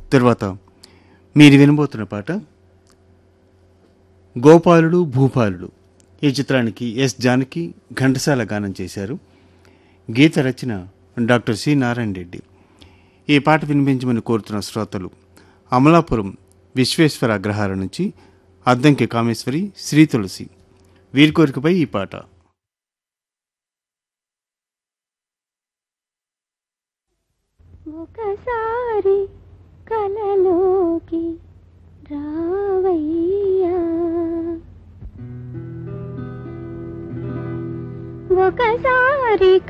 తర్వాత మీరు వినబోతున్న పాట గోపాలుడు భూపాలుడు ఈ చిత్రానికి ఎస్ జానకి ఘంటసాల గానం చేశారు గీత రచన డాక్టర్ సి నారాయణ రెడ్డి ఈ పాట వినిపించమని కోరుతున్న శ్రోతలు అమలాపురం విశ్వేశ్వర అగ్రహార నుంచి అద్దంకి కామేశ్వరి శ్రీ తులసి వీరి కోరికపై ఈ పాట ఒకసారి కలలోకి రావయ్యా ఒకసారి